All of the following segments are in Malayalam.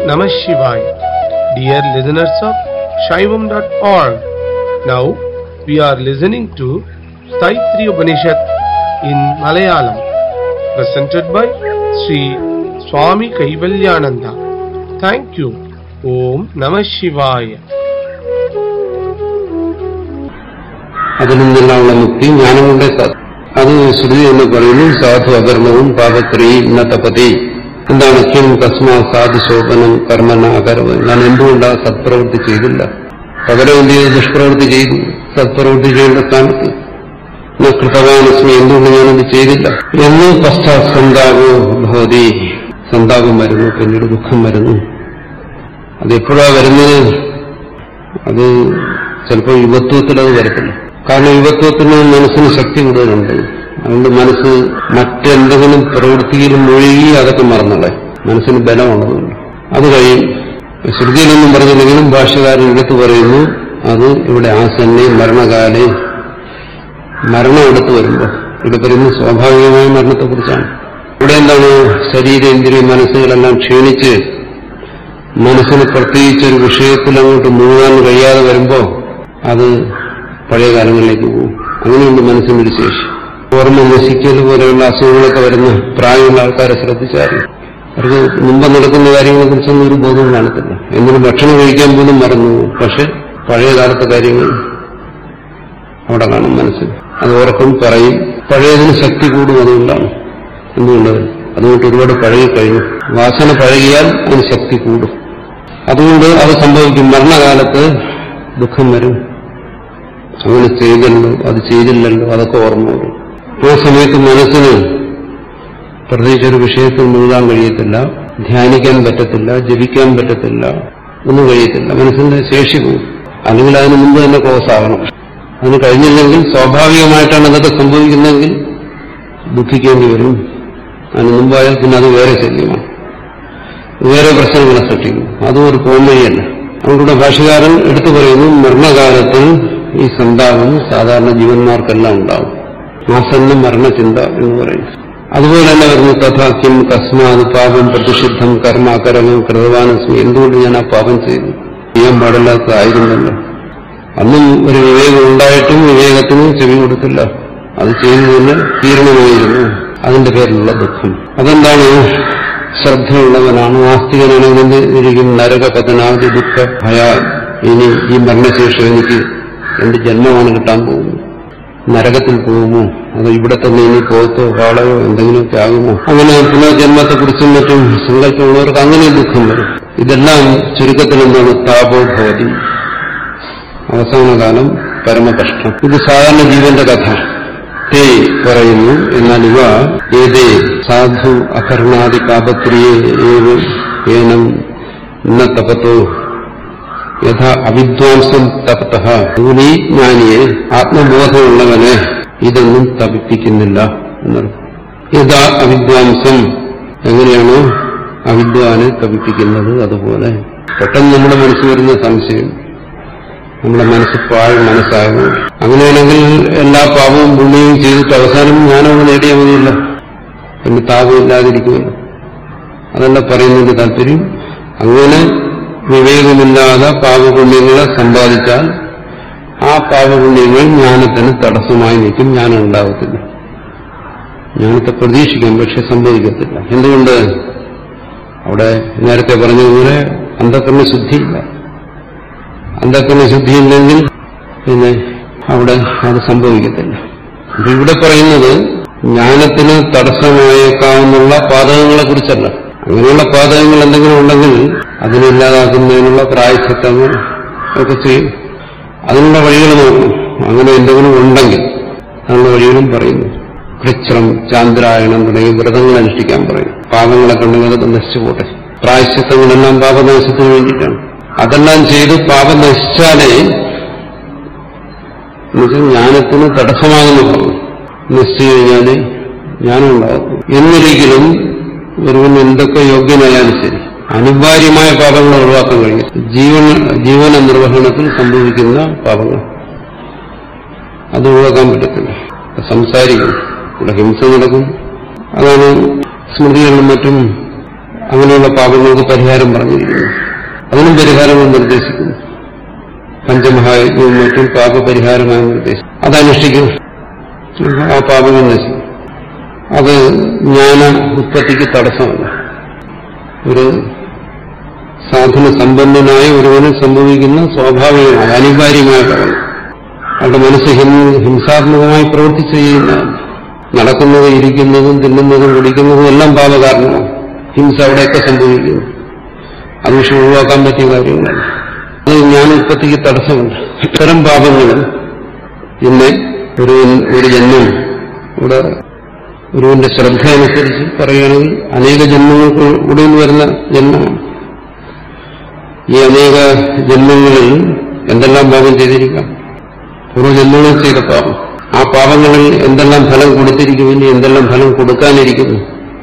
Namah Shivaya. Dear listeners of Shaivam.org, now we are listening to Saitri Upanishad in Malayalam, presented by Sri Swami Kaivalyananda. Thank you. Om Namah Shivaya. അതിൽ നിന്നെല്ലാമുള്ള മുക്തി ജ്ഞാനം കൊണ്ടേ സാധു അത് ശ്രുതി എന്ന് പറയുന്നു സാധു അകർമ്മവും പാപക്രിയും ഇന്ന തപതി എന്താണ് കിം തസ്മാ സാധു ശോഭനം കർമ്മന അകർവ് ഞാൻ എന്തുകൊണ്ടാ സത്പ്രവൃത്തി ചെയ്തില്ല പകരം എന്ത് ചെയ്ത് ദുഷ്പ്രവൃത്തി ചെയ്തു സത്പ്രവൃത്തി ചെയ്യേണ്ട സ്ഥാനത്ത് ഞാൻ കൃതവാനസ്മി എന്തുകൊണ്ട് ഞാനത് ചെയ്തില്ല എന്ന് പശ്ചാത് സന്താപോ ഭവതി സന്താപം വരുന്നു പിന്നീട് ദുഃഖം വരുന്നു അതെപ്പോഴാ വരുന്നത് അത് ചിലപ്പോൾ യുവത്വത്തിൽ അത് വരത്തില്ല കാരണം യുവത്വത്തിന് മനസ്സിന് ശക്തി കൂടുതലുണ്ട് അതുകൊണ്ട് മനസ്സ് മറ്റെന്തെങ്കിലും പ്രവൃത്തിയിലും മുഴുകി അതൊക്കെ മറന്നോളെ മനസ്സിന് ബലമുള്ളതുകൊണ്ട് അത് കഴിയും ശ്രുതിയിലൊന്നും പറഞ്ഞില്ലെങ്കിലും ഭാഷകാരൻ എടുത്തു പറയുന്നു അത് ഇവിടെ ആസന്നെ മരണകാലെ മരണം എടുത്തു വരുമ്പോൾ ഇവിടെ പറയുന്നത് സ്വാഭാവികമായ മരണത്തെക്കുറിച്ചാണ് ഇവിടെ എന്താണ് ശരീരേന്ദ്രിയ മനസ്സുകളെല്ലാം ക്ഷീണിച്ച് മനസ്സിന് പ്രത്യേകിച്ച് ഒരു വിഷയത്തിൽ അങ്ങോട്ട് മുഴുകാൻ കഴിയാതെ വരുമ്പോൾ അത് പഴയ കാലങ്ങളിലേക്ക് പോകും അങ്ങനെയുണ്ട് മനസ്സിനൊരു ശേഷി ഓർമ്മ നശിക്കൽ പോലെയുള്ള അസുഖങ്ങളൊക്കെ വരുന്ന പ്രായമുള്ള ആൾക്കാരെ ശ്രദ്ധിച്ചാൽ അവർക്ക് മുമ്പ് നടക്കുന്ന കാര്യങ്ങളെ കുറിച്ചൊന്നും ഒരു ബോധവും കാണത്തില്ല എന്തിനും ഭക്ഷണം കഴിക്കാൻ പോലും മറന്നു പോകും. പക്ഷെ പഴയ കാലത്തെ കാര്യങ്ങൾ അവിടെ കാണും മനസ്സിൽ അത് ഓർക്കും പറയും പഴയതിന് ശക്തി കൂടും അതുകൊണ്ടാണ് എന്തുകൊണ്ട് അതുകൊണ്ട് ഒരുപാട് പഴകി കഴിഞ്ഞു വാസന പഴകിയാൽ അതിന് ശക്തി കൂടും അതുകൊണ്ട് അത് സംഭവിക്കും മരണകാലത്ത് ദുഃഖം വരും അങ്ങനെ ചെയ്തല്ലോ അത് ചെയ്തില്ലല്ലോ അതൊക്കെ ഓർമ്മ വരും ആ സമയത്ത് മനസ്സിന് പ്രത്യേകിച്ച് ഒരു വിഷയത്തിൽ മുഴുകാൻ കഴിയത്തില്ല ധ്യാനിക്കാൻ പറ്റത്തില്ല ജപിക്കാൻ പറ്റത്തില്ല ഒന്നും കഴിയത്തില്ല മനസ്സിന്റെ ശേഷി പോകും അല്ലെങ്കിൽ അതിന് മുമ്പ് തന്നെ ക്ലോസ് ആകണം അതിന് കഴിഞ്ഞില്ലെങ്കിൽ സ്വാഭാവികമായിട്ടാണ് അതൊക്കെ സംഭവിക്കുന്നതെങ്കിൽ ദുഃഖിക്കേണ്ടി വരും അതിന് മുമ്പായാൽ പിന്നെ അത് വേറെ ശല്യമാണ് വേറെ പ്രശ്നങ്ങളെ സൃഷ്ടിക്കും അതും ഒരു പോംവഴിയല്ല അതുകൊണ്ട് ഭാഷകാരൻ എടുത്തു പറയുന്നു മരണകാലത്ത് ഈ സന്താപം സാധാരണ ജീവന്മാർക്കെല്ലാം ഉണ്ടാവും ആസന്ന മരണചിന്ത എന്ന് പറയും അതുപോലെ തന്നെ വരുന്നു തഥാക്യം കസ്മാത് പാപം പ്രതിഷിദ്ധം കർമ്മ അകരമം കൃതവാനസ്മി എന്തുകൊണ്ട് ഞാൻ ആ പാപം ചെയ്തു ചെയ്യാൻ പാടില്ലാത്തതായിരുന്നല്ലോ അന്നും ഒരു വിവേകം ഉണ്ടായിട്ടും വിവേകത്തിന് ചെവി കൊടുത്തില്ല അത് ചെയ്തു തന്നെ തീരണമായിരുന്നു അതിന്റെ പേരിലുള്ള ദുഃഖം അതെന്താണ് ശ്രദ്ധയുള്ളവനാണ് ആസ്തികനാണെങ്കിൽ ഇരിക്കും നരക പതനാദി ദുഃഖ ഭയ ഇനി ഈ മരണശേഷം എനിക്ക് എന്റെ ജന്മമാണ് കിട്ടാൻ പോകുന്നത് നരകത്തിൽ പോകുമോ അതോ ഇവിടെ തന്നെ ഇനി പോത്തോ കാളയോ എന്തെങ്കിലുമൊക്കെ ആകുമോ അങ്ങനെ പുനർജന്മത്തെക്കുറിച്ചും മറ്റും സങ്കല്പമുള്ളവർക്ക് അങ്ങനെ ദുഃഖം വരും ഇതെല്ലാം ചുരുക്കത്തിൽ എന്താണ് താപോ ഭവതി അവസാന കാലം പരമകഷ്ടം ഇത് സാധാരണ ജീവന്റെ കഥ തേ പറയുന്നു എന്നാൽ ഇവ ഏതേ സാധു അകർണാദി പാപക്രിയേ ഏവം ഏനം ന തപത്തോ യഥാ അവിദ്വാംസം തപത ധൂലി ജ്ഞാനിയെ ആത്മബോധമുള്ളവനെ ഇതൊന്നും തപിപ്പിക്കുന്നില്ല എന്നർത്ഥം യഥാ അവിദ്വാംസം എങ്ങനെയാണോ അവിദ്വാനെ തപിപ്പിക്കുന്നത് അതുപോലെ പെട്ടെന്ന് നമ്മുടെ മനസ്സിൽ വരുന്ന സംശയം നമ്മുടെ മനസ്സ് പാഴ് മനസ്സാകും അങ്ങനെയാണെങ്കിൽ എല്ലാ പാപവും പുണ്യവും ചെയ്തിട്ട് അവസാനം ജ്ഞാനവും നേടിയാൽ മതിയല്ല പിന്നെ താപമില്ലാതിരിക്കുമല്ലോ അതല്ല പറയുന്നതിന്റെ താല്പര്യം അങ്ങനെ വിവേകമില്ലാതെ പാപപുണ്യങ്ങളെ സമ്പാദിച്ചാൽ ആ പാപപുണ്യങ്ങൾ ജ്ഞാനത്തിന് തടസ്സമായി നിൽക്കും ജ്ഞാനം ഉണ്ടാകത്തില്ല ജ്ഞാനത്തെ പ്രതീക്ഷിക്കാം പക്ഷെ സംഭവിക്കത്തില്ല എന്തുകൊണ്ട് അവിടെ നേരത്തെ പറഞ്ഞതുപോലെ അന്ധക്കരണ ശുദ്ധിയില്ല അന്ധക്കരണ ശുദ്ധിയില്ലെങ്കിൽ പിന്നെ അവിടെ അത് സംഭവിക്കത്തില്ല അപ്പൊ ഇവിടെ പറയുന്നത് ജ്ഞാനത്തിന് തടസ്സമായേക്കാവുന്ന പാതകങ്ങളെ കുറിച്ചല്ല അങ്ങനെയുള്ള പാതകങ്ങൾ എന്തെങ്കിലും ഉണ്ടെങ്കിൽ അതിനില്ലാതാക്കുന്നതിനുള്ള പ്രായച്ചിത്തങ്ങൾ ഒക്കെ ചെയ്യും അതിനുള്ള വഴികൾ നോക്കും അങ്ങനെ എന്തെങ്കിലും ഉണ്ടെങ്കിൽ അതിനുള്ള വഴികളും പറയുന്നു കൃച്ഛ്രം ചാന്ദ്രായണം തുടങ്ങിയ വ്രതങ്ങൾ അനുഷ്ഠിക്കാൻ പറയും പാപങ്ങളൊക്കെ ഉണ്ടെങ്കിൽ അതൊക്കെ നശിച്ചു പോട്ടെ പ്രായശ്ചിത്തങ്ങളെല്ലാം പാപനാശത്തിന് വേണ്ടിയിട്ടാണ് അതെല്ലാം ചെയ്ത് പാപം നശിച്ചാലേ എന്നുവെച്ചാൽ ജ്ഞാനത്തിന് തടസ്സമാകുന്നു പറഞ്ഞു നശിച്ചു കഴിഞ്ഞാല് ജ്ഞാനം ഉണ്ടാകും എന്നൊരിക്കലും ഒരുവൻ എന്തൊക്കെ യോഗ്യനായാലും ശരി അനിവാര്യമായ പാപങ്ങൾ ഒഴിവാക്കാൻ കഴിയും ജീവന ജീവന നിർവഹണത്തിൽ സംഭവിക്കുന്ന പാപങ്ങൾ അത് ഒഴിവാക്കാൻ പറ്റത്തില്ല സംസാരിക്കും ഇവിടെ ഹിംസ നടക്കും അതാണ് സ്മൃതികളിലും മറ്റും അങ്ങനെയുള്ള പാപങ്ങൾക്ക് പരിഹാരം പറഞ്ഞിരിക്കുന്നു അതിനും പരിഹാരങ്ങൾ നിർദ്ദേശിക്കുന്നു പഞ്ചമഹായജ്ഞവും മറ്റും പാപപരിഹാരമായി നിർദ്ദേശിക്കും അതനുഷ്ഠിക്കും ആ പാപങ്ങൾ നശിക്കും അത് ജ്ഞാന ഉത്പത്തിക്ക് തടസ്സമല്ല ഒരു സാധന സമ്പന്നനായ ഒരുവന് സംഭവിക്കുന്ന സ്വാഭാവികമായ അനിവാര്യമായ കാര്യം അവരുടെ മനസ്സ് ഹിം- ഹിംസാത്മകമായി പ്രവർത്തിച്ച് ചെയ്യുന്ന നടക്കുന്നത് ഇരിക്കുന്നതും തിന്നുന്നതും കുടിക്കുന്നതും എല്ലാം പാപകാരണമാണ് ഹിംസ അവിടെയൊക്കെ സംഭവിക്കുന്നു അത് പക്ഷെ ഒഴിവാക്കാൻ പറ്റിയ കാര്യങ്ങളല്ല അത് ജ്ഞാനോത്പത്തിക്ക് തടസ്സമുണ്ട് ഇത്തരം പാപങ്ങളും ഇന്ന് ഒരു ഒരു ജന്മം ഇവിടെ ഗുരുവിന്റെ ശ്രദ്ധ അനുസരിച്ച് പറയുകയാണെങ്കിൽ അനേക ജന്മങ്ങൾക്ക് ഉടയിൽ വരുന്ന ജന്മമാണ് ഈ അനേക ജന്മങ്ങളിൽ എന്തെല്ലാം പാപം ചെയ്തിരിക്കാം പൂർവ്വജന്മങ്ങളിൽ ചെയ്ത പാപം ആ പാപങ്ങളിൽ എന്തെല്ലാം ഫലം കൊടുത്തിരിക്കും ഇനി എന്തെല്ലാം ഫലം കൊടുക്കാനിരിക്കുന്നു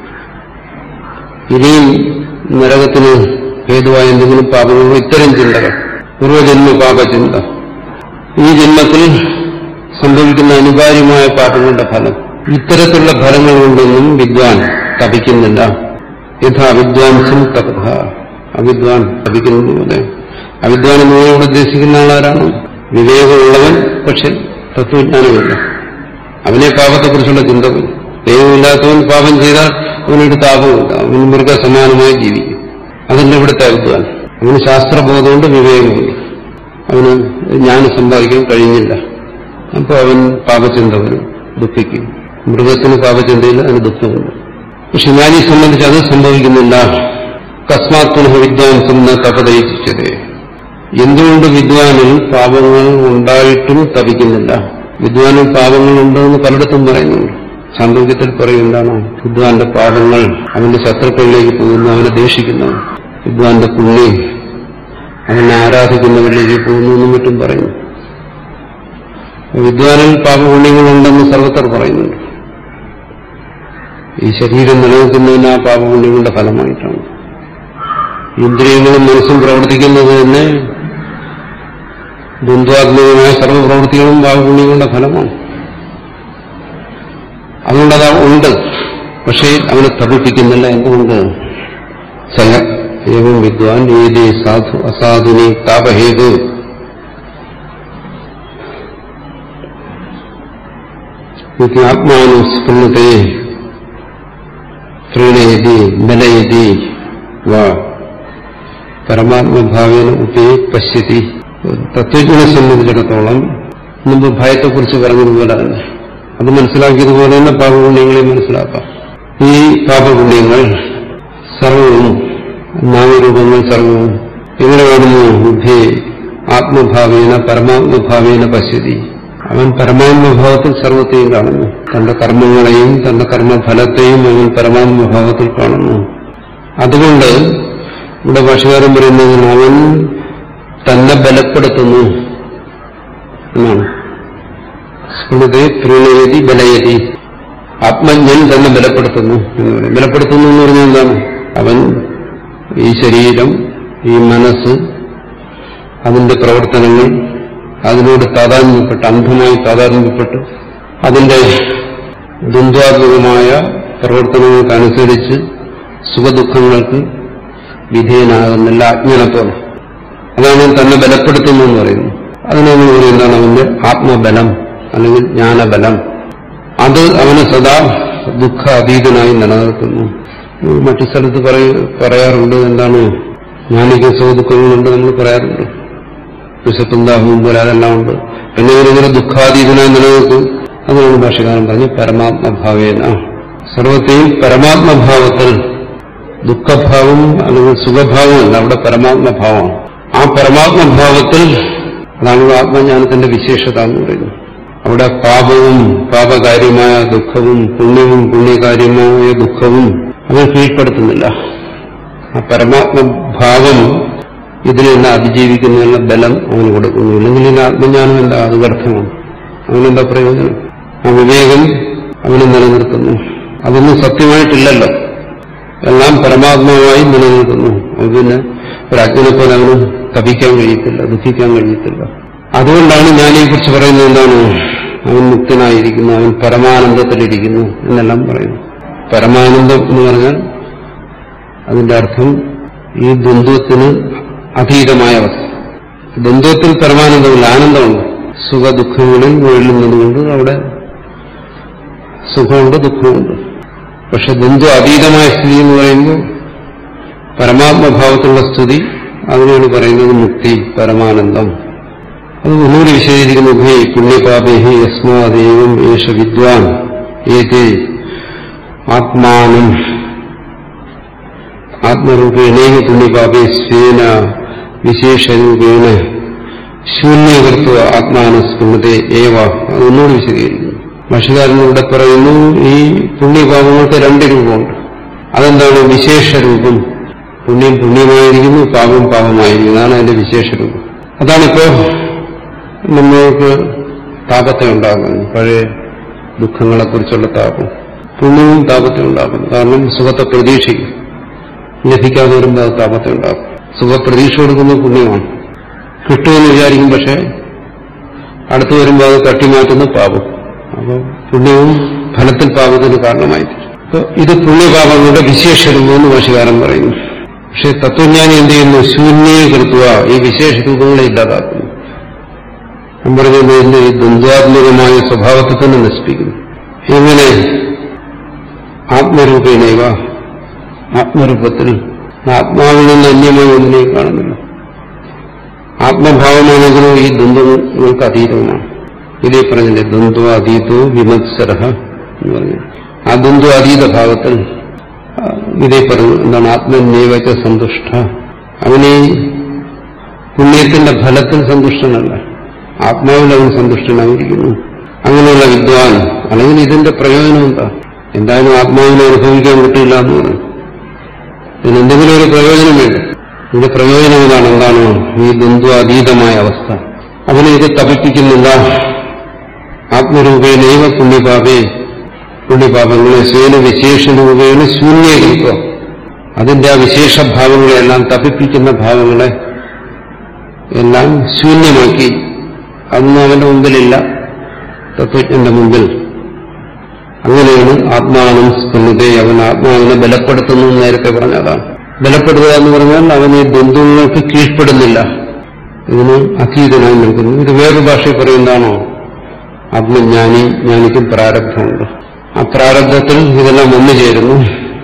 ഇനിയും നരകത്തിന് ഹേതുവായ എന്തെങ്കിലും പാപങ്ങളോ ഇത്തരം ചിന്തകൾ പൂർവ്വജന്മ പാപചിന്ത ഈ ജന്മത്തിൽ സംഭവിക്കുന്ന അനിവാര്യമായ പാപങ്ങളുടെ ഫലം ഇത്തരത്തിലുള്ള ഫലങ്ങൾ കൊണ്ടൊന്നും വിദ്വാൻ തപിക്കുന്നില്ല യഥാ വിദ്വാൻസും തപ അവിദ്വാൻ തപിക്കുന്നത് പോലെ അവിദ്വാൻ എന്നോട് ഉദ്ദേശിക്കുന്ന ആളാരാണ് വിവേകമുള്ളവൻ പക്ഷെ തത്വജ്ഞാനമില്ല അവനെ പാപത്തെക്കുറിച്ചുള്ള ചിന്ത പോയി ദൈവമില്ലാത്തവൻ പാപം ചെയ്താൽ അവനൊരു താപമില്ല അവൻ മൃഗസമാനമായി ജീവിക്കും അതല്ല ഇവിടുത്തെ അവിദ്വാൻ അവന് ശാസ്ത്രബോധമുണ്ട് വിവേകമുണ്ട് അവന് ജ്ഞാനം സമ്പാദിക്കാൻ കഴിഞ്ഞില്ല അപ്പോൾ അവൻ പാപചിന്ത വരും ദുഃഖിക്കും മൃഗത്തിന് പാപചിന്തയിൽ അതിന് ദുഃഖമുണ്ട് പക്ഷെ ജ്ഞാനിയെ സംബന്ധിച്ച് അത് സംഭവിക്കുന്നില്ല കസ്മാത് പുനഃ വിദ്വാൻസം ന തപതയിച്ചത് എന്തുകൊണ്ട് വിദ്വാനിൽ പാപങ്ങൾ ഉണ്ടായിട്ടും തപിക്കുന്നില്ല വിദ്വാനിൽ പാപങ്ങളുണ്ടെന്ന് പലയിടത്തും പറയുന്നുണ്ട് സാന്ദോഗ്യത്തിൽ പറയും എന്താണ് വിദ്വാന്റെ പാപങ്ങൾ അവന്റെ ശത്രുക്കളിലേക്ക് പോകുന്നു അവനെ ദേഷിക്കുന്നു വിദ്വാന്റെ പുണ്യം അവനെ ആരാധിക്കുന്നവരിലേക്ക് പോകുന്നു എന്നും മറ്റും പറയുന്നു വിദ്വാനിൽ പാപപുണ്യങ്ങളുണ്ടെന്ന് സർവത്തർ പറയുന്നുണ്ട് ഈ ശരീരം നിലനിൽക്കുന്നതിന് ആ പാപപുണ്യങ്ങളുടെ ഫലമായിട്ടാണ് ഇന്ദ്രിയങ്ങളും മനസ്സും പ്രവർത്തിക്കുന്നത് തന്നെ ദ്വന്ദ്വാത്മകമായ സർവ്വപ്രവൃത്തികളും പാപപുണ്യങ്ങളുടെ ഫലമാണ് അതുകൊണ്ട് അത് ഉണ്ട് പക്ഷേ അവനെ തപിപ്പിക്കുന്നില്ല എന്തുകൊണ്ട് സയ ഏവം വിദ്വാൻ ഏതി സാധു അസാധുനി താപഹേതു ആത്മാനുസ്മൃതേ പ്രീണയതി ബലയതി വാ പരമാത്മഭാവേന ഉപേ പശ്യതി തത്വജ്ഞനെ സംബന്ധിച്ചിടത്തോളം മുമ്പ് ഭയത്തെക്കുറിച്ച് പറഞ്ഞതുപോലെ തന്നെ അത് മനസ്സിലാക്കിയതുപോലെ തന്നെ പാപപുണ്യങ്ങളെ മനസ്സിലാക്കാം ഈ പാപപുണ്യങ്ങൾ സർവവും നാമരൂപങ്ങൾ സർവവും എങ്ങനെ കാണുന്നു ബുദ്ധി ആത്മഭാവേന പരമാത്മഭാവേന പശ്യതി അവൻ പരമാത്മഭാവത്തിൽ സർവത്തെയും കാണുന്നു തന്റെ കർമ്മങ്ങളെയും തന്റെ കർമ്മഫലത്തെയും അവൻ പരമാത്മഭാവത്തിൽ കാണുന്നു അതുകൊണ്ട് ഇവിടെ ഭാഷകാരൻ പറയുന്നത് അവൻ തന്നെ ബലപ്പെടുത്തുന്നു എന്നാണ് സ്മൃതി പ്രണയതി ബലയതി ആത്മജ്ഞൻ തന്നെ ബലപ്പെടുത്തുന്നു എന്ന് പറയും ബലപ്പെടുത്തുന്നു എന്ന് പറഞ്ഞാൽ എന്താണ് അവൻ ഈ ശരീരം ഈ മനസ്സ് അതിന്റെ പ്രവർത്തനങ്ങൾ അതിനോട് താതാത്മ്യപ്പെട്ട് അന്ധമായി താതാത്മ്യപ്പെട്ട് അതിന്റെ ദ്വന്ദ്വാത്മകമായ പ്രവർത്തനങ്ങൾക്കനുസരിച്ച് സുഖദുഃഖങ്ങൾക്ക് വിധേയനാകുന്നില്ല അജ്ഞനെ പോലെ അതാണ് തന്നെ ബലപ്പെടുത്തുന്നു എന്ന് പറയുന്നത് അതിനെന്ന് പറയുന്നതാണ് അവന്റെ ആത്മബലം അല്ലെങ്കിൽ ജ്ഞാനബലം അത് അവന് സദാ ദുഃഖ അതീതനായി നിലനിർത്തുന്നു മറ്റു സ്ഥലത്ത് പറയാറുണ്ട് എന്താണ് ജ്ഞാനിക്ക് സുഖദുഃഖങ്ങളുണ്ട് നമ്മൾ പറയാറുണ്ട് വിശപ്പും ദാഹവും പോലെ അതെല്ലാം ഉണ്ട് എന്നെങ്കിലും ഇങ്ങനെ ദുഃഖാതീതനായി നിലനിൽക്കും അതാണ് ഭാഷകാരൻ പറഞ്ഞ് പരമാത്മഭാവേന സർവത്തെയും പരമാത്മഭാവത്തിൽ ദുഃഖഭാവം അല്ലെങ്കിൽ സുഖഭാവമല്ല അവിടെ പരമാത്മഭാവമാണ് ആ പരമാത്മഭാവത്തിൽ അതാണ് ആത്മജ്ഞാനത്തിന്റെ വിശേഷത എന്ന് പറയുന്നത് അവിടെ പാപവും പാപകാര്യമായ ദുഃഖവും പുണ്യവും പുണ്യകാര്യമായ ദുഃഖവും അവൻ കീഴ്പ്പെടുത്തുന്നില്ല ആ പരമാത്മഭാവം ഇതിനെല്ലാം അതിജീവിക്കുന്നതിനുള്ള ബലം അവന് കൊടുക്കുന്നു ഇല്ലെങ്കിൽ ഇതിന് ആത്മജ്ഞാനം എന്താ അത് വ്യർത്ഥമാണ് അവനെന്താ പ്രയോജനം ആ വിവേകം അവന് നിലനിർത്തുന്നു അതൊന്നും സത്യമായിട്ടില്ലല്ലോ എല്ലാം പരമാത്മാവായി നിലനിൽക്കുന്നു അത് പിന്നെ ഒരു അജ്ഞനെ പോലെ അവന് തപിക്കാൻ കഴിയത്തില്ല ദുഃഖിക്കാൻ കഴിയത്തില്ല അതുകൊണ്ടാണ് ഞാൻ ഈ കുറിച്ച് പറയുന്നത് എന്താണ് അവൻ മുക്തനായിരിക്കുന്നു അവൻ പരമാനന്ദത്തിലിരിക്കുന്നു എന്നെല്ലാം പറയുന്നു പരമാനന്ദം എന്ന് പറഞ്ഞാൽ അതിന്റെ അർത്ഥം ഈ ദ്വന്ദ്വത്തിന് അതീതമായ അവസ്ഥ ദ്വന്ദ്വത്തിൽ പരമാനന്ദമില്ല ആനന്ദമുണ്ട് സുഖ ദുഃഖങ്ങളിൽ വീഴുന്നതുകൊണ്ട് അവിടെ സുഖമുണ്ട് ദുഃഖമുണ്ട് പക്ഷെ ദ്വന്ദ്വ അതീതമായ സ്ഥിതി എന്ന് പറയുമ്പോൾ പരമാത്മഭാവത്തിലുള്ള സ്ഥിതി അതിനാണ് പറയുന്നത് മുക്തി പരമാനന്ദം അത് ഒന്നുകൂടി വിശദീകരിക്കുന്നു ഭേ പുണ്യപാപേഹി യസ്മാദേവം ഏഷ വിദ്വാൻ ഏതേ ആത്മാനം ആത്മരൂപേണേക പുണ്യപാപേ സ്വേന വിശേഷരൂപേണ ശൂന്യകൃത്വ ആത്മാനുസ്മൃതേ ഏവ അത് ഒന്നുകൂടി വിശദീകരിക്കുന്നു ഭാഷകാരൻ ഇവിടെ പറയുന്നു ഈ പുണ്യപാപങ്ങൾക്ക് രണ്ട് രൂപമുണ്ട് അതെന്താണ് വിശേഷ രൂപം പുണ്യം പുണ്യമായിരിക്കുന്നു പാപം പാപമായിരിക്കുന്നു അതാണ് അതിന്റെ വിശേഷ രൂപം അതാണിപ്പോ നമ്മൾക്ക് താപത്തെ ഉണ്ടാകുന്നത് പഴയ ദുഃഖങ്ങളെക്കുറിച്ചുള്ള താപം പുണ്യവും താപത്തെ ഉണ്ടാക്കുന്നു കാരണം സുഖത്തെ പ്രതീക്ഷിക്കും ലഭിക്കാതെ വരുമ്പോൾ അത് താപത്തെ ഉണ്ടാക്കും സുഖപ്രതീക്ഷ കൊടുക്കുന്നത് പുണ്യമാണ് കിട്ടുമെന്ന് വിചാരിക്കും പക്ഷെ അടുത്ത് വരുമ്പോൾ അത് തട്ടിമാറ്റുന്ന പാപം അപ്പോൾ പുണ്യവും ഫലത്തിൽ പാപത്തിന് കാരണമായി അപ്പൊ ഇത് പുണ്യപാപങ്ങളുടെ വിശേഷ രൂപമെന്ന് ഭാഷകാരൻ പറയുന്നു പക്ഷെ തത്വജ്ഞാനി എന്ത് ചെയ്യുന്നു ശൂന്യീകൃത്വ ഈ വിശേഷ രൂപങ്ങളെ ഇല്ലാതാക്കുന്നു ഞാൻ പറഞ്ഞത് ഇതിന്റെ ഈ ദ്വന്ദ്വാത്മകമായ സ്വഭാവത്തെ തന്നെ നശിപ്പിക്കുന്നു എങ്ങനെ ആത്മരൂപേണേവ ആത്മരൂപത്തിൽ ആത്മാവിൽ നിന്ന് അന്യമായി ഒന്നിനെയും കാണുന്നില്ല ആത്മഭാവമാണെങ്കിലും ഈ ദ്വന്ദ്വങ്ങൾക്ക് അതീതവുമാണ് ഇതേ പറഞ്ഞില്ലേ ദ്വന്ദ്വ അതീതോ വിമത്സര എന്ന് പറഞ്ഞു ആ ദ്വന്ദ്വ അതീത ഭാവത്തിൽ ആ, ഇതേ പറഞ്ഞു എന്താണ് ആത്മനേവച്ച സന്തുഷ്ട അവനെ പുണ്യത്തിന്റെ ഫലത്തിൽ സന്തുഷ്ടനല്ല ആത്മാവിൽ അവൻ സന്തുഷ്ടനായിരിക്കുന്നു അങ്ങനെയുള്ള വിദ്വാൻ അല്ലെങ്കിൽ ഇതിന്റെ പ്രയോജനം എന്താ എന്തായാലും ആത്മാവിനെ അനുഭവിക്കാൻ കിട്ടില്ല എന്ന് പറഞ്ഞു ഇതിനെന്തെങ്കിലും ഒരു പ്രയോജനം വേണ്ട ഇതിന്റെ പ്രയോജനം ഇതാണ് എന്താണ് ഈ ദ്വന്ദ്വാതീതമായ അവസ്ഥ അവനെ ഇത് തപിപ്പിക്കുന്നില്ല ആത്മരൂപേണൈവ പുണ്യപാപേ പുണ്യപാപങ്ങളെ സ്വേന വിശേഷ രൂപേണ ശൂന്യീകരിക്കുക അതിന്റെ ആ വിശേഷഭാവങ്ങളെല്ലാം തപിപ്പിക്കുന്ന ഭാവങ്ങളെ എല്ലാം ശൂന്യമാക്കി അതൊന്നും അവന്റെ മുമ്പിലില്ല തത്വജ്ഞന്റെ മുമ്പിൽ അങ്ങനെയാണ് ആത്മാനം സ്മൃതേ അവൻ ആത്മാവിനെ ബലപ്പെടുത്തുന്നു എന്ന് നേരത്തെ പറഞ്ഞതാണ് ബലപ്പെടുത്തുക എന്ന് പറഞ്ഞാൽ അവൻ ഈ ബന്ധുക്കൾക്ക് കീഴ്പ്പെടുന്നില്ല ഇതിന് അധീതനായി നിൽക്കുന്നു ഇത് വേറൊരു ഭാഷയിൽ പറയുന്നതാണോ ആത്മജ്ഞാനി ജ്ഞാനിക്കും പ്രാരബ്ധമുണ്ട് ആ പ്രാരബ്ധത്തിൽ ഇതെല്ലാം വന്നു ചേരുന്നു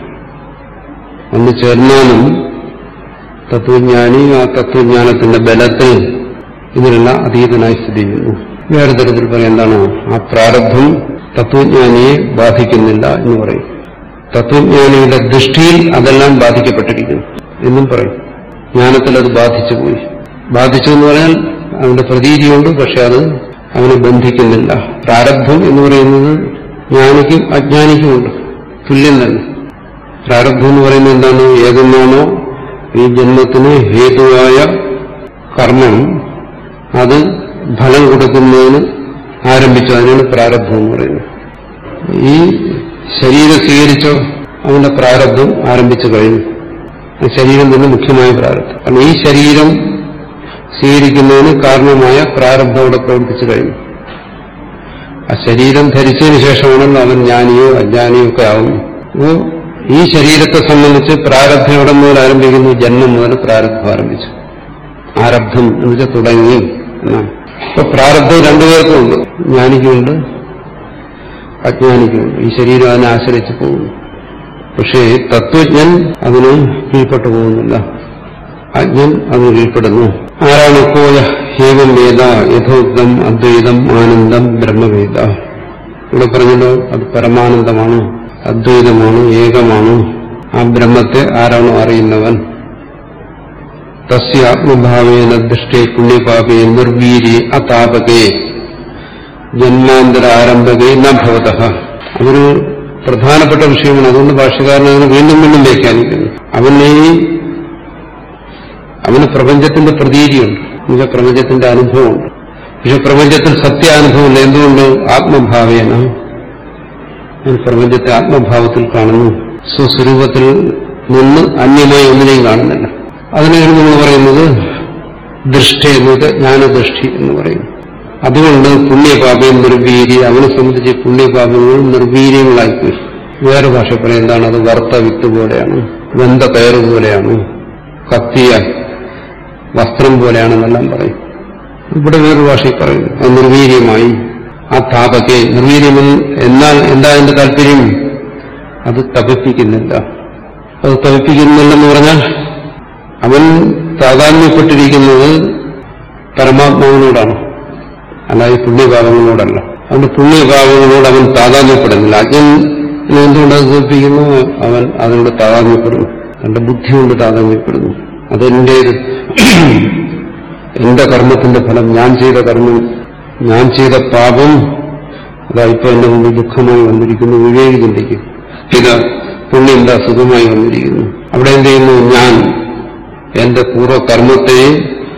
വന്നു ചേർന്നാലും തത്വജ്ഞാനി ആ തത്വജ്ഞാനത്തിന്റെ ബലത്തിൽ ഇതിനെല്ലാം അതീതനായി സ്ഥിതി ചെയ്യുന്നു വേറെ തരത്തിൽ പറയാം എന്താണ് ആ പ്രാരബ്ധം തത്വജ്ഞാനിയെ ബാധിക്കുന്നില്ല എന്ന് പറയും തത്വജ്ഞാനിയുടെ ദൃഷ്ടിയിൽ അതെല്ലാം ബാധിക്കപ്പെട്ടിരിക്കുന്നു എന്നും പറയും ജ്ഞാനത്തിൽ അത് ബാധിച്ചു പോയി ബാധിച്ചു എന്ന് പറഞ്ഞാൽ അവന്റെ പ്രതീതിയുണ്ട് പക്ഷെ അത് അവനെ ബന്ധിക്കുന്നില്ല പ്രാരബ്ധം എന്ന് പറയുന്നത് ജ്ഞാനിക്കും അജ്ഞാനിക്കുമുണ്ട് തുല്യം തന്നെ പ്രാരബ്ധം എന്ന് പറയുന്നത് എന്താണ് ഏതെന്നാണോ ഈ ജന്മത്തിന് ഹേതുവായ കർമ്മം അത് ഫലം കൊടുക്കുന്നതിന് ആരംഭിച്ചു അതിനാണ് പ്രാരബ്ധം എന്ന് പറയുന്നത് ഈ ശരീരം സ്വീകരിച്ചോ അവന്റെ പ്രാരബ്ധം ആരംഭിച്ചു കഴിഞ്ഞു ആ ശരീരം തന്നെ മുഖ്യമായ പ്രാരബ്ധം കാരണം ഈ ശരീരം സ്വീകരിക്കുന്നതിന് കാരണമായ പ്രാരബ്ധം അവിടെ പ്രവർത്തിച്ചു കഴിഞ്ഞു ആ ശരീരം ധരിച്ചതിന് ശേഷമാണല്ലോ അവൻ ജ്ഞാനിയോ അജ്ഞാനിയോ ഒക്കെ ആവുന്നു അപ്പോൾ ഈ ശരീരത്തെ സംബന്ധിച്ച് പ്രാരബ്ധം എവിടെ മുതൽ ആരംഭിക്കുന്നു ജന്മം മുതൽ പ്രാരബ്ധം ആരംഭിച്ചു ആരബ്ധം എന്ന് വെച്ചാൽ തുടങ്ങി എന്നാണ് അപ്പൊ പ്രാരബ്ധം രണ്ടുപേർക്കുമുണ്ട് ജ്ഞാനിക്കുമുണ്ട് അജ്ഞാനിക്കുമുണ്ട് ഈ ശരീരം അതിനെ ആശ്രയിച്ച് പോകുന്നു പക്ഷേ തത്വജ്ഞൻ അതിന് കീഴ്പ്പെട്ടു പോകുന്നില്ല അജ്ഞൻ അതിന് കീഴ്പ്പെടുന്നു ആരാണ് പോയ ഹേവം വേദ യഥോക്തം അദ്വൈതം ആനന്ദം ബ്രഹ്മവേദ ഇവിടെ പറഞ്ഞല്ലോ അത് പരമാനന്ദമാണ് അദ്വൈതമാണ് ഏകമാണ് ആ ബ്രഹ്മത്തെ ആരാണോ അറിയുന്നവൻ തസ്യ ആത്മഭാവേന ദൃഷ്ടേ പുണ്യപാപേ നിർവീര്യ അതാപകേ ജന്മാന്തര ആരംഭകേ ന ഭവത അതൊരു പ്രധാനപ്പെട്ട വിഷയമാണ് അതുകൊണ്ട് ഭാഷകാരൻ അതിനെ വീണ്ടും വീണ്ടും വ്യാഖ്യാനിക്കുന്നു അവനെ അവന് പ്രപഞ്ചത്തിന്റെ പ്രതീതിയുണ്ട് എന്നുവെച്ചാൽ പ്രപഞ്ചത്തിന്റെ അനുഭവമുണ്ട് പക്ഷെ പ്രപഞ്ചത്തിൽ സത്യാനുഭവമില്ല എന്തുകൊണ്ട് ആത്മഭാവേന അവൻ പ്രപഞ്ചത്തെ ആത്മഭാവത്തിൽ കാണുന്നു സ്വസ്വരൂപത്തിൽ നിന്ന് അന്യമായി ഒന്നിനെയും കാണുന്നില്ല അതിനാണ് നമ്മൾ പറയുന്നത് ദൃഷ്ടി എന്നത് ജ്ഞാനദൃഷ്ടി എന്ന് പറയുന്നു അതുകൊണ്ട് പുണ്യപാപം നിർവീര്യ അവനെ സംബന്ധിച്ച് പുണ്യപാപങ്ങൾ നിർവീര്യങ്ങളായിപ്പോയി വേറെ ഭാഷ പറയും എന്താണ് അത് വർത്ത വിത്ത് പോലെയാണ് വെന്ത കയറ് പോലെയാണ് കത്തിയ വസ്ത്രം പോലെയാണെന്നെല്ലാം പറയും ഇവിടെ വേറൊരു ഭാഷയിൽ പറയുന്നു അത് നിർവീര്യമായി ആ താപക്കെ നിർവീര്യം എന്നാൽ എന്താ അതിന്റെ താല്പര്യം അത് തപിപ്പിക്കുന്നില്ല അത് തപിപ്പിക്കുന്നില്ലെന്ന് പറഞ്ഞാൽ അവൻ താതാത്മ്യപ്പെട്ടിരിക്കുന്നത് പരമാത്മാവിനോടാണ് അല്ലാതെ പുണ്യഭാവങ്ങളോടല്ല അവന്റെ പുണ്യഭാവങ്ങളോട് അവൻ താതാത്മ്യപ്പെടുന്നില്ല അജ്ഞൻ എന്തുകൊണ്ട് അത് തോൽപ്പിക്കുന്നു അവൻ അതിനോട് താതാത്മ്യപ്പെടുന്നു തന്റെ ബുദ്ധി കൊണ്ട് താതാത്മ്യപ്പെടുന്നു അതെന്റേത് എന്റെ കർമ്മത്തിന്റെ ഫലം ഞാൻ ചെയ്ത കർമ്മം ഞാൻ ചെയ്ത പാപം അതാ ഇപ്പൊ എന്റെ മുമ്പിൽ ദുഃഖമായി വന്നിരിക്കുന്നു വിവേകി ചിന്തിക്കും ഇത് പുണ്യം എന്താ സുഖമായി വന്നിരിക്കുന്നു അവിടെ എന്ത് ചെയ്യുന്നു ഞാൻ എന്റെ പൂർവ്വകർമ്മത്തെയും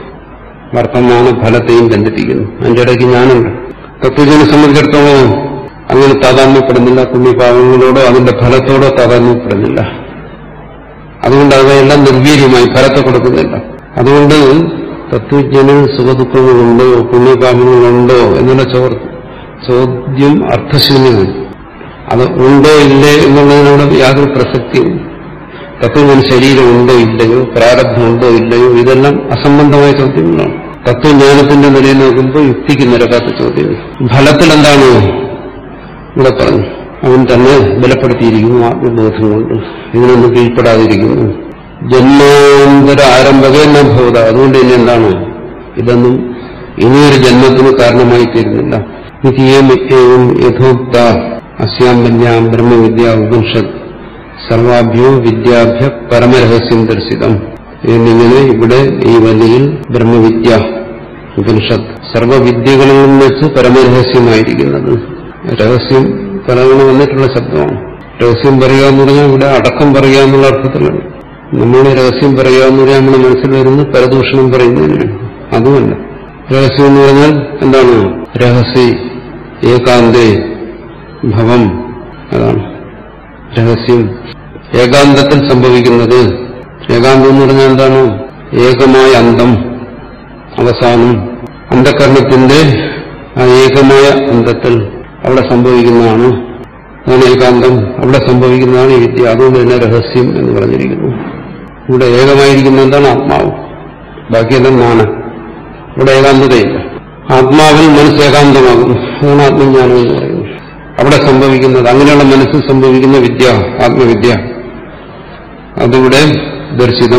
വർത്തമാന ഫലത്തെയും ബന്ധിപ്പിക്കുന്നു അതിന്റെ ഇടയ്ക്ക് ഞാനുണ്ട് തത്വജനെ സംബന്ധിച്ചിടത്തോളം അങ്ങനെ താതാത്മ്യപ്പെടുന്നില്ല പുണ്യപാപങ്ങളോടോ അതിന്റെ ഫലത്തോടോ താതാത്മ്യപ്പെടുന്നില്ല അതുകൊണ്ട് അവയെല്ലാം നിർവീര്യമായി ഫലത്തെ കൊടുക്കുന്നില്ല അതുകൊണ്ട് തത്വജ്ഞന് സുഖദുഃഖങ്ങളുണ്ടോ പുണ്യപാപങ്ങളുണ്ടോ എന്നുള്ള ചോർ- ചോദ്യം അർത്ഥശൂന്യമാണ് അത് ഉണ്ടോ ഇല്ലേ എന്നുള്ളതിനോട് യാതൊരു പ്രസക്തിയും തത്വജ്ഞന് ശരീരമുണ്ടോ ഇല്ലയോ പ്രാരബ്ധമുണ്ടോ ഇല്ലയോ ഇതെല്ലാം അസംബന്ധമായ ചോദ്യങ്ങളാണ് തത്വജ്ഞാനത്തിന്റെ നിലയിൽ നോക്കുമ്പോൾ യുക്തിക്ക് നിരക്കാത്ത ചോദ്യങ്ങൾ ഫലത്തിൽ എന്താണ് ഇവിടെ പറഞ്ഞു അവൻ തന്നെ ബലപ്പെടുത്തിയിരിക്കുന്നു ആത്മബോധം കൊണ്ട് ഇതിനൊന്നും കീഴ്പ്പെടാതിരിക്കുന്നു ജന്മാന്തര ആരംഭക എന്ന ഭൂത അതുകൊണ്ട് ഇനി എന്താണ് ഇതൊന്നും ഇനിയൊരു ജന്മത്തിന് കാരണമായി തീരുന്നില്ല നിത്യേം ഏവം യഥോക്ത അസ്യാം വന്യാം ബ്രഹ്മവിദ്യ ഉപനിഷത്ത് സർവാഭ്യോ വിദ്യാഭ്യ പരമരഹസ്യം ദർശിതം എന്നിങ്ങനെ ഇവിടെ ഈ വലിയിൽ ബ്രഹ്മവിദ്യ ഉപനിഷത്ത് സർവവിദ്യകളിൽ നിന്ന് വെച്ച് പരമരഹസ്യമായിരിക്കുന്നത് രഹസ്യം പലതവണ വന്നിട്ടുള്ള ശബ്ദമാണ് രഹസ്യം പറയുക എന്ന് പറഞ്ഞാൽ ഇവിടെ അടക്കം പറയുക എന്നുള്ള അർത്ഥത്തിലാണ് നമ്മൾ രഹസ്യം പറയുക എന്ന് പറഞ്ഞാൽ നമ്മുടെ മനസ്സിൽ വരുന്നത് പരദൂഷണം പറയുന്നതിനാണ് അതുമല്ല രഹസ്യം എന്ന് പറഞ്ഞാൽ എന്താണ് രഹസ്യ ഏകാന്തേ ഭവം അതാണ് രഹസ്യം ഏകാന്തത്തിൽ സംഭവിക്കുന്നത് ഏകാന്തം എന്ന് പറഞ്ഞാൽ എന്താണ് ഏകമായ അന്തം അവസാനം അന്ധകരണത്തിന്റെ ആ ഏകമായ അന്തത്തിൽ അവിടെ സംഭവിക്കുന്നതാണ് അതാണ് ഏകാന്തം അവിടെ സംഭവിക്കുന്നതാണ് ഈ വിദ്യ അതുകൊണ്ട് തന്നെ രഹസ്യം എന്ന് പറഞ്ഞിരിക്കുന്നു ഇവിടെ ഏകമായിരിക്കുന്ന എന്താണ് ആത്മാവ് ബാക്കിയെല്ലാം നാണ് ഇവിടെ ഏകാന്തതയില്ല ആത്മാവിൽ മനസ്സ് ഏകാന്തമാകുന്നു അതാണ് ആത്മജ്ഞാനം എന്ന് പറയുന്നത് അവിടെ സംഭവിക്കുന്നത് അങ്ങനെയുള്ള മനസ്സിൽ സംഭവിക്കുന്ന വിദ്യ ആത്മവിദ്യ അതിവിടെ ദർശിതം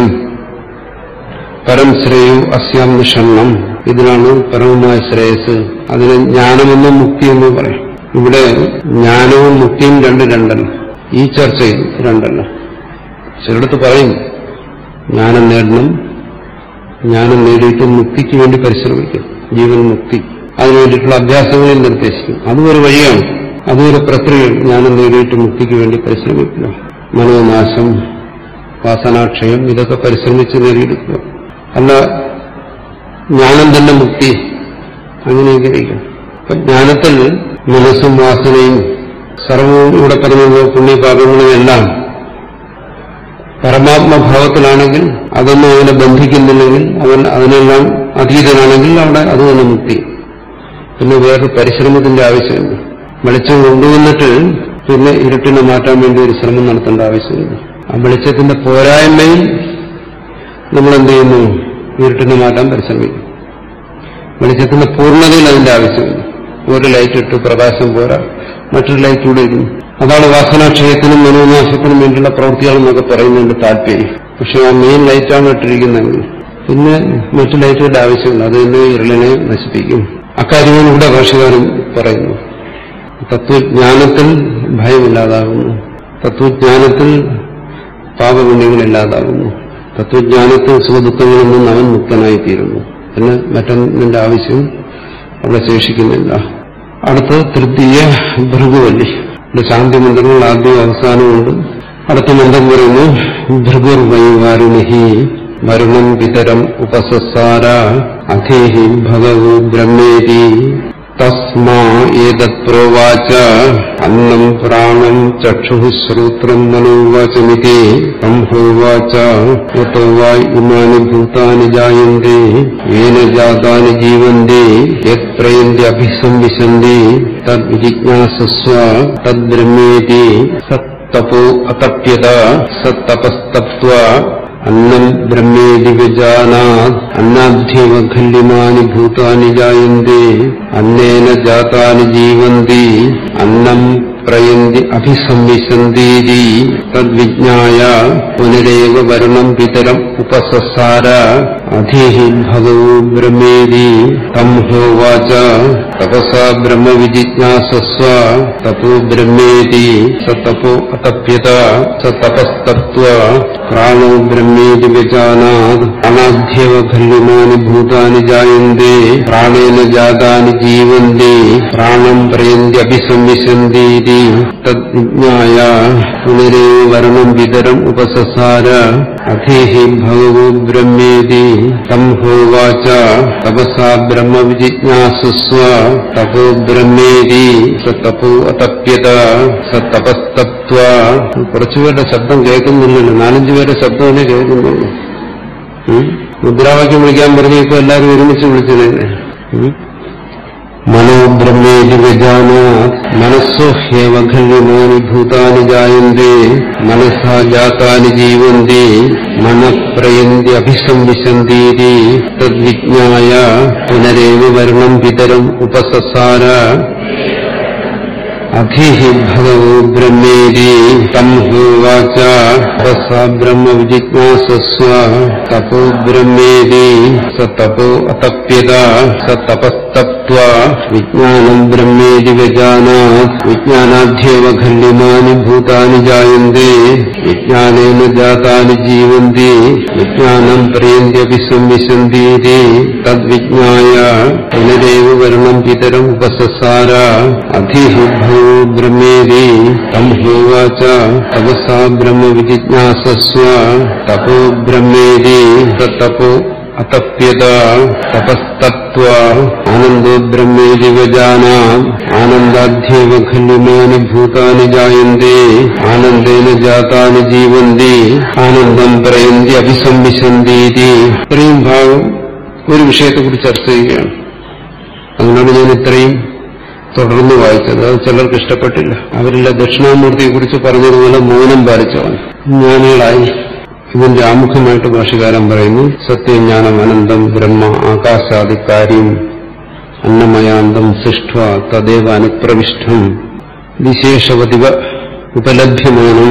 പരം ശ്രേയു അസ്യാം നിഷണ്ണം ഇതിനാണ് പരമമായ ശ്രേയസ് അതിന് ജ്ഞാനമെന്നും മുക്തിയെന്നും പറയും ഇവിടെ ജ്ഞാനവും മുക്തിയും രണ്ട് രണ്ടല്ല ഈ ചർച്ചയിൽ രണ്ടല്ല ചിലടത്ത് പറയും ജ്ഞാനം നേടണം ജ്ഞാനം നേടിയിട്ട് മുക്തിക്ക് വേണ്ടി പരിശ്രമിക്കും ജീവൻ മുക്തി അതിനു വേണ്ടിയിട്ടുള്ള അഭ്യാസങ്ങളിൽ നിർദ്ദേശിക്കും അതും ഒരു വഴിയാണ് അതും ഒരു പ്രക്രിയയാണ് ജ്ഞാനം നേടിയിട്ട് മുക്തിക്ക് വേണ്ടി പരിശ്രമിക്കുക മനോനാശം വാസനാക്ഷയം ഇതൊക്കെ പരിശ്രമിച്ച് നേടിയെടുക്കുക അല്ല ജ്ഞാനം തന്നെ മുക്തി അങ്ങനെയൊക്കെ ഇരിക്കും അപ്പൊ ജ്ഞാനത്തിൽ മനസ്സും വാസനയും സർവവും ഇവിടെ പറഞ്ഞ പുണ്യപാപങ്ങളും എല്ലാം പരമാത്മഭാവത്തിലാണെങ്കിൽ അതൊന്നും അവനെ ബന്ധിക്കുന്നില്ലെങ്കിൽ അവൻ അതിനെല്ലാം അതീതനാണെങ്കിൽ അവിടെ അത് തന്നെ മുക്തി പിന്നെ വേറൊരു പരിശ്രമത്തിന്റെ ആവശ്യമില്ല വെളിച്ചം കൊണ്ടുവന്നിട്ട് പിന്നെ ഇരുട്ടിനെ മാറ്റാൻ വേണ്ടി ഒരു ശ്രമം നടത്തേണ്ട ആവശ്യമില്ല ആ വെളിച്ചത്തിന്റെ പോരായ്മയിൽ നമ്മൾ എന്ത് ചെയ്യുന്നു ഇരുട്ടിനെ മാറ്റാൻ പരിശ്രമിക്കും വെളിച്ചത്തിന്റെ പൂർണ്ണതയിൽ അതിന്റെ ആവശ്യമില്ല ഒരു ലൈറ്റ് ഇട്ട് പ്രകാശം പോരാ മറ്റൊരു ലൈറ്റ് കൂടെ ഇടുന്നു അതാണ് വാസനാക്ഷയത്തിനും മനോനാശത്തിനും വേണ്ടിയുള്ള പ്രവൃത്തികളെന്നൊക്കെ പറയുന്നതിന്റെ താല്പര്യം പക്ഷെ ആ മെയിൻ ലൈറ്റാണ് ഇട്ടിരിക്കുന്നതെങ്കിൽ പിന്നെ മറ്റു ലൈറ്റുകളുടെ ആവശ്യമില്ല അത് തന്നെ ഇരുളിനെ നശിപ്പിക്കും അക്കാര്യമാണ് ഇവിടെ ഭാഷകാരൻ പറയുന്നു തത്വജ്ഞാനത്തിൽ ഭയമില്ലാതാകുന്നു തത്വജ്ഞാനത്തിൽ പാപപുണ്യങ്ങളില്ലാതാകുന്നു തത്വജ്ഞാനത്തിൽ സുഖദുഃഖങ്ങളിൽ നിന്ന് അവൻ മുക്തനായിത്തീരുന്നു പിന്നെ മറ്റൊന്നിന്റെ ആവശ്യം അവിടെ ശേഷിക്കുന്നില്ല അടുത്ത തൃതീയ ഭൃഗുവല്ലി ഇവിടെ ശാന്തി മന്ത്രങ്ങൾ ആദ്യവും അവസാനമുണ്ട് അടുത്ത മന്ത്രം പറയുന്നു ഭൃഗുർ വൈവാരുണിഹി വരുണം പിതരം ഉപസസാര അധേഹി ഭഗവു ബ്രഹ്മേതി തസ്മാ ഏതത് പ്രോവാച അന്നം പ്രാണം ചക്ഷു ശ്രോത്രം മനോവാചമിതി സംഭോവാച യതോ വാ ഇമാനി ഭൂതാനി ജായന്തി യേന ജാതാനി ജീവന്തി യത് പ്രയന്തി അഭിസംവിശന്തി തദ് വിജിജ്ഞാസസ്വ തദ് ബ്രഹ്മേതി സത് തപോ അതപ്യത സ തപസ്തപ്വ അന്നം ബ്രഹ്മേതി വിജാനാത് അന്നാധ്യവ ഖല്യമാനി ഭൂതാനി ജായന്തി അന്നേന ജാതാനി ജീവന്തി അന്നം പ്രയന്തി അഭിസംവിശന്തീതി തദ്വിജ്ഞായ പുനരേവ വരുണം പിതരം ഉപസസാര അധീഹി ഭഗവോ ബ്രഹ്മേതി തം ഹോവാച തപസാ ബ്രഹ്മവിജിജ്ഞാസസ്വ തപോ ബ്രഹ്മേതി സ തപോ അതപ്യത സ തപസ്തപ്വ പ്രാണോ ബ്രഹ്മേതി വിജാനാത് പ്രാണാധ്യവ ഖല്യമാനി ഭൂതാനി ജായന്തി പ്രാണേന ജാതാനി ജീവന്തി പ്രാണം പ്രയന്തി അഭിസംവിശന്തീതി തദ്വിജ്ഞായ പുനരേവ വരണം വിതരം ഉപസസാര അധീഹി ഭഗവോ ബ്രഹ്മേതി തം ഹോവാച തപസാ ബ്രഹ്മവിജിജ്ഞാസുസ്വ തപോ ബ്രഹ്മേതി സ തപോ അതപ്യത സ തപസ്തപ്വ കുറച്ചുപേരുടെ ശബ്ദം കേൾക്കുന്നില്ലല്ലോ നാലഞ്ചു പേരുടെ ശബ്ദമല്ലേ കേൾക്കുന്നുള്ളൂ ഉം? മുദ്രാവാക്യം വിളിക്കാൻ പറഞ്ഞ ഇപ്പൊ എല്ലാവരും ഒരുമിച്ച് വിളിച്ചതന്നെ മനോ ബ്രഹ്മേതി വിജാനാത് മനസ്സോ ഹ്യേവ ഖല്യമാനി ഭൂതാനി ജായന്തി മനസാ ജാതാനി ജീവന്തി മനഃപ്രയന്തി അഭിസംവിശന്തീതി തദ്വിജ്ഞായ പുനരേവ വരണം പിതരം ഉപസസാര അധീഹി ഭഗവോ ബ്രഹ്മേരി തം ഹോവാച തപസ ബ്രഹ്മ വിജിജ്ഞാസസ്വ തപോ ബ്രഹ്മേരി സ തപോ അതപ്യത സ തപസ്തപ്വ വിജ്ഞാനം ബ്രഹ്മേരി വിജാനാത് വിജ്ഞാനാധ്യേവ ഖല്യമാനി ഭൂതാനി ജായന്തി വിജ്ഞാനേന ജാതാനി ജീവന്തി വിജ്ഞാനം പ്രയന്ത്യപി സംവിശന്തീതി തദ്വിജ്ഞായ പുനരേവ വരണം പിതരം ഉപസസാര അധീഹി ഭൂ ബ്രഹ്മേരി തം ഹോവാച തപസാ ബ്രഹ്മ വിജിജ്ഞാസസ്വ തപോ ബ്രഹ്മേരി തപോ അതപ്യത തപസ്തപ്വ ആനന്ദോ ബ്രഹ്മേരി വജാനാ ആനന്ദാധ്യേവ ഖല്യമാനി ഭൂതാനി ജായന്തി ആനന്ദേന ജാതാനി ജീവന്തി ആനന്ദം പ്രയന്തി അഭിസംവിശന്തീതി ഇത്രയും ഭാഗം ഒരു വിഷയത്തെക്കുറിച്ച് ചർച്ച ചെയ്യുകയാണ് അതുകൊണ്ടാണ് ഞാൻ ഇത്രയും തുടർന്ന് വായിച്ചത് അത് ചിലർക്ക് ഇഷ്ടപ്പെട്ടില്ല അവരില്ല ദക്ഷിണാമൂർത്തിയെ കുറിച്ച് പറഞ്ഞതുപോലെ മൗനം പാലിച്ചവൻ ജ്ഞാനികളായി ഇതിന്റെ ആമുഖമായിട്ട് ഭാഷകാരൻ പറയുന്നു സത്യജ്ഞാനം അനന്തം ബ്രഹ്മ ആകാശാദി കാര്യം അന്നമയാന്തം സൃഷ്ട തദേവ അനുപ്രവിഷ്ടം വിശേഷവതിവ ഉപലഭ്യമാനം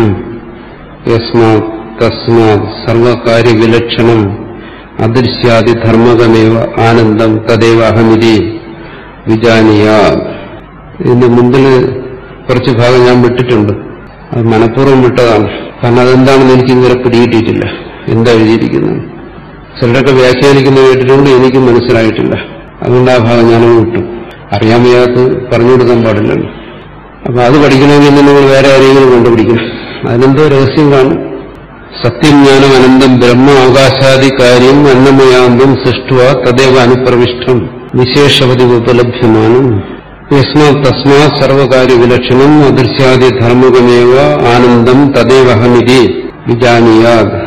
യസ്മാത് തസ്മാത് സർവകാര്യവിലക്ഷണം അദൃശ്യാദി ധർമ്മകമേവ ആനന്ദം തദേവ അഹമിതി വിജാനിയ ഇതിന്റെ മുമ്പിൽ കുറച്ച് ഭാഗം ഞാൻ വിട്ടിട്ടുണ്ട് അത് മനഃപൂർവ്വം വിട്ടതാണ് കാരണം അതെന്താണെന്ന് എനിക്ക് ഇതുവരെ പിടികിട്ടിയിട്ടില്ല എന്താ എഴുതിയിരിക്കുന്നത് ചിലരൊക്കെ വ്യാഖ്യാനിക്കുന്ന കേട്ടിട്ടുണ്ട് എനിക്ക് മനസ്സിലായിട്ടില്ല അതുകൊണ്ട് ആ ഭാഗം ഞാനത് വിട്ടു അറിയാൻ വയ്യാത്ത പറഞ്ഞു കൊടുക്കാൻ പാടില്ലല്ലോ അപ്പൊ അത് പഠിക്കണമെങ്കിൽ നിങ്ങൾ വേറെ ആരെങ്കിലും കണ്ടുപിടിക്കണം അതിനെന്തോ രഹസ്യം കാണും സത്യജ്ഞാനം അനന്തം ബ്രഹ്മ ആകാശാദി കാര്യം അന്നമയാന്തം സൃഷ്ടുവ തദേവ അനുപ്രവിഷ്ടം വിശേഷവതി ഉപലഭ്യമാനം യസ്മാത് തസ്മാത് സർവകാര്യവിലക്ഷണം അദൃശ്യാദി ധർമ്മകമേവ ആനന്ദം തദേവഹമിതി വിജാനീയാത്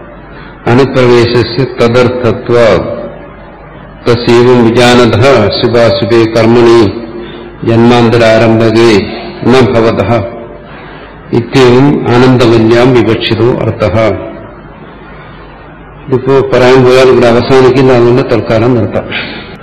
അനുപ്രവേശസ്യ തദർത്ഥത്വ തസ്യവം വിജാനത ശുഭാശുഭേ കർമ്മണി ജന്മാന്തരാരംഭകേ ന ഭവത ഇത്യവും ആനന്ദവല്യാം വിവക്ഷിതോ അർത്ഥ ഇതിപ്പോ പറയാൻ പോയാൽ ഇവിടെ അവസാനിക്കില്ല അതുകൊണ്ട് തൽക്കാലം നിർത്താം